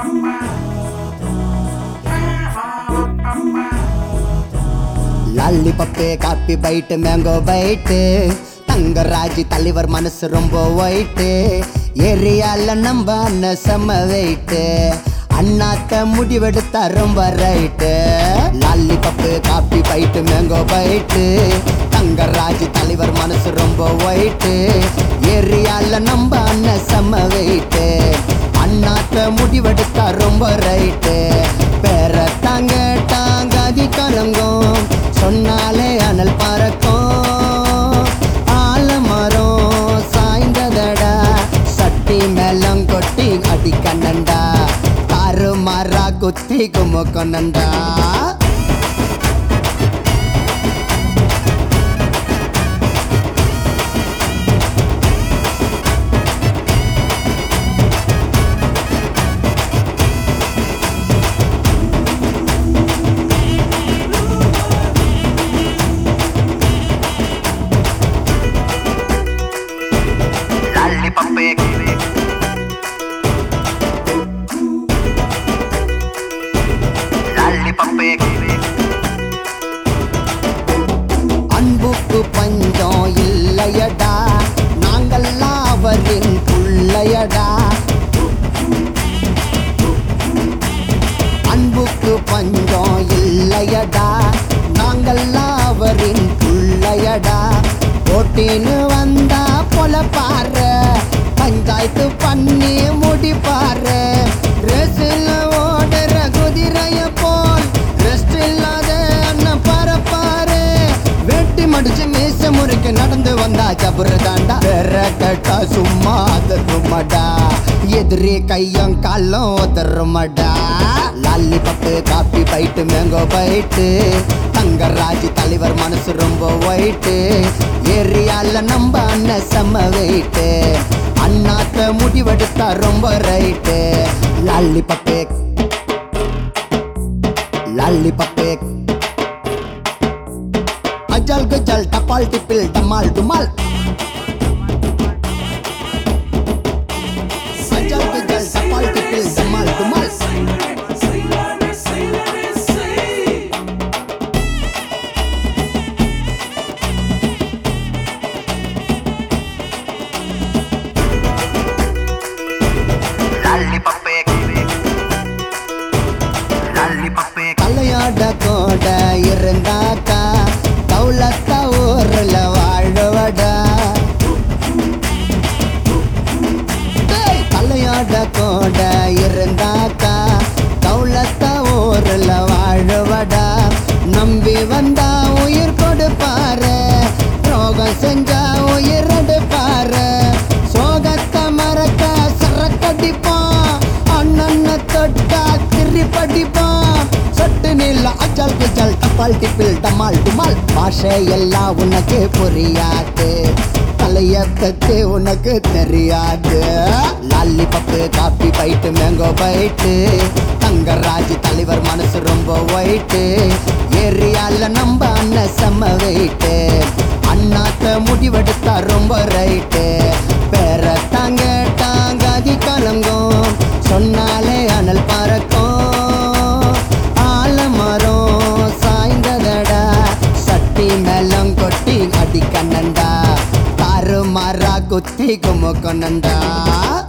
லாலி பப்பு coffee bite mango bite தங்கராஜி தலைவர் மனசு ரொம்ப ஒயிட்டு ஏரியால நம்ம அண்ணன் செம்ம வெயிட்டு அண்ணாத்த முடிவெடுத்தா ரொம்ப ரைட்டு லாலி பப்பு காப்பி பைட்டு மேங்கோ பைட்டு தங்கராஜி தலைவர் மனசு ரொம்ப ஒயிட்டு ஏரியால நம்ம அண்ணன் செம்ம வெயிட்டு அண்ணாத்த முடிவெடுத்தா ரொம்ப ரைட்டு பேர தாங்க தாங்காதி கலங்கும் சொன்னாலே அனல் பறக்கும் ஆலமரம் சாய்ந்ததடா சட்டி மேலம் கொட்டி அடி கண்ணண்டா தாறு மாறா குத்தி குமுக்கொண்டா அன்புக்கு பஞ்சம் இல்லையடா நாங்கள்லாம் அவரின் புள்ளையடா அன்புக்கு பஞ்சம் இல்லையடா நாங்கள்லாம் அவரின் புள்ளையடா போட்டின்னு வந்தா பொல பாரு பஞ்சாயத்து பண்ணி முடிப்பாரு ரேசில் ஓடுற குதிரைய போல் ரெஸ்ட் இல்லாத அண்ணன் பரப்பாரு வெட்டி மடிச்சு மீச முறைக்கு நடந்து வந்தா ஜபுரு தாண்டா வேற கேட்டா சும்மா அதருமடா எதிரி கையும் காலும் உதருமடா லாலி பப்பு காப்பி பைட்டு மேங்கோ பைட்டு தங்கராஜி தலைவர் மனசு ரொம்ப ஒயிட்டு ஏரியால நம்ம அண்ணன் செம்ம வெயிட்டு அண்ணாத்த முடிவெடுத்தா ரொம்ப ரைட்டு லாலி பப்பு லாலி பப்பு அஜால் கஜால் டபால் டிப்பில் டமால் டுமால் அஜால் கஜால் டபால் டிப்பில் டமால் டுமால் தலையாட கோட இருந்தாக்கா தௌலத்த ஊர்ல வாழ்வடா டேய், தலையாட கோட இருந்தாக்கா தௌலத்த ஊர்ல வாழ்வடா நம்பி வந்தா உயிர் கொடுப்பாரு ரோகம் செஞ்சா உயிர் எடுப்பாரு சோகத்தை மறக்க சரக்கடிப்பான் அண்ணன்னு தொட்டா திரி படிப்பான் சொட்டு நீல அச்சல் குச்சல் டப்பால் டிப்பில் டமால் டுமால் பாஷை எல்லாம் உனக்கு புரியாது தலைய பத்து உனக்கு தெரியாது லாலி பப்பு காப்பி பைட்டு மேங்கோ பைட்டு தங்கராஜி தலைவர் மனசு ரொம்ப ஒயிட்டு ஏரியால நம்ம அண்ணன் செம்ம வெயிட்டு அண்ணாத்த முடிவெடுத்தா ரொம்ப ரைட்டு பேர தாங்க தாங்காதி கலங்கும் சொன்னாலே அனல் பறக்கும் ஆலமரம் சாய்ந்ததடா சட்டி மேலம் கொட்டி அடி கண்ணண்டா தாறு மாறா குத்தி குமுக்கொண்டா